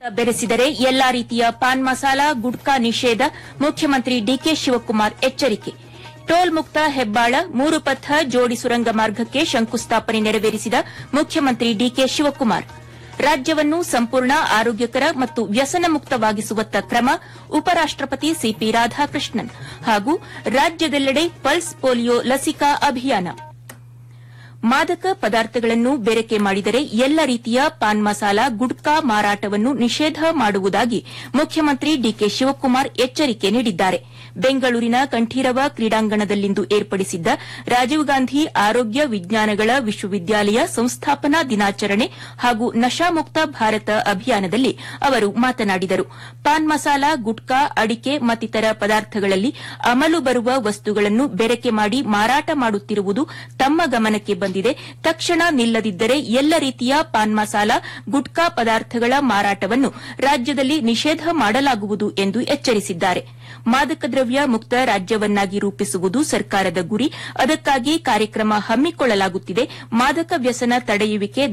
ಬೆರೆಸಿದರೆ ಎಲ್ಲಾ ರೀತಿಯ ಪಾನ್ ಮಸಾಲ ಗುಡ್ಕಾ ನಿಷೇಧ ಮುಖ್ಯಮಂತ್ರಿ ಡಿಕೆ ಶಿವಕುಮಾರ್ ಎಚ್ಚರಿಕೆ ಟೋಲ್ ಮುಕ್ತ ಹೆಬ್ಬಾಳ ಮೂರು ಪಥ ಜೋಡಿ ಸುರಂಗ ಮಾರ್ಗಕ್ಕೆ ಶಂಕುಸ್ಥಾಪನೆ ನೆರವೇರಿಸಿದ ಮುಖ್ಯಮಂತ್ರಿ ಡಿಕೆ ಶಿವಕುಮಾರ್ ರಾಜ್ಯವನ್ನು ಸಂಪೂರ್ಣ ಆರೋಗ್ಯಕರ ಮತ್ತು ವ್ಯಸನ ಮುಕ್ತವಾಗಿಸುವತ್ತ ಕ್ರಮ ಉಪರಾಷ್ಟಪತಿ ಸಿಪಿ ರಾಧಾಕೃಷ್ಣನ್ ಹಾಗೂ ರಾಜ್ಯದೆಲ್ಲೆಡೆ ಪಲ್ಸ್ ಪೋಲಿಯೋ ಲಸಿಕಾ ಅಭಿಯಾನ ಮಾದಕ ಪದಾರ್ಥಗಳನ್ನು ಬೆರಕೆ ಮಾಡಿದರೆ ಎಲ್ಲ ರೀತಿಯ ಪಾನ್ ಮಸಾಲ ಗುಡ್ಕಾ ಮಾರಾಟವನ್ನು ನಿಷೇಧ ಮಾಡುವುದಾಗಿ ಮುಖ್ಯಮಂತ್ರಿ ಡಿಕೆ ಶಿವಕುಮಾರ್ ಎಚ್ಚರಿಕೆ ನೀಡಿದ್ದಾರೆ ಬೆಂಗಳೂರಿನ ಕಂಠೀರವ ಕ್ರೀಡಾಂಗಣದಲ್ಲಿಂದು ಏರ್ಪಡಿಸಿದ್ದ ರಾಜೀವ್ ಗಾಂಧಿ ಆರೋಗ್ಯ ವಿಜ್ಞಾನಗಳ ವಿಶ್ವವಿದ್ಯಾಲಯ ಸಂಸ್ಥಾಪನಾ ದಿನಾಚರಣೆ ಹಾಗೂ ನಶಾಮುಕ್ತ ಭಾರತ ಅಭಿಯಾನದಲ್ಲಿ ಅವರು ಮಾತನಾಡಿದರು ಪಾನ್ ಮಸಾಲ ಗುಟ್ಕಾ ಅಡಿಕೆ ಮತ್ತಿತರ ಪದಾರ್ಥಗಳಲ್ಲಿ ಅಮಲು ಬರುವ ವಸ್ತುಗಳನ್ನು ಬೆರಕೆ ಮಾಡಿ ಮಾರಾಟ ಮಾಡುತ್ತಿರುವುದು ತಮ್ಮ ಗಮನಕ್ಕೆ ಬಂದಿದೆ ತಕ್ಷಣ ನಿಲ್ಲದಿದ್ದರೆ ಎಲ್ಲ ರೀತಿಯ ಪಾನ್ ಮಸಾಲ ಗುಟ್ಕಾ ಪದಾರ್ಥಗಳ ಮಾರಾಟವನ್ನು ರಾಜ್ಯದಲ್ಲಿ ನಿಷೇಧ ಮಾಡಲಾಗುವುದು ಎಂದು ಎಚ್ಚರಿಸಿದ್ದಾರೆ ಮಾದಕ ದ್ರವ್ಯ ಮುಕ್ತ ರಾಜ್ಯವನ್ನಾಗಿ ರೂಪಿಸುವುದು ಸರ್ಕಾರದ ಗುರಿ ಅದಕ್ಕಾಗಿ ಕಾರ್ಯಕ್ರಮ ಹಮ್ಮಿಕೊಳ್ಳಲಾಗುತ್ತಿದೆ ಮಾದಕ ವ್ಯಸನ ತಡೆಯುವಿಕೆ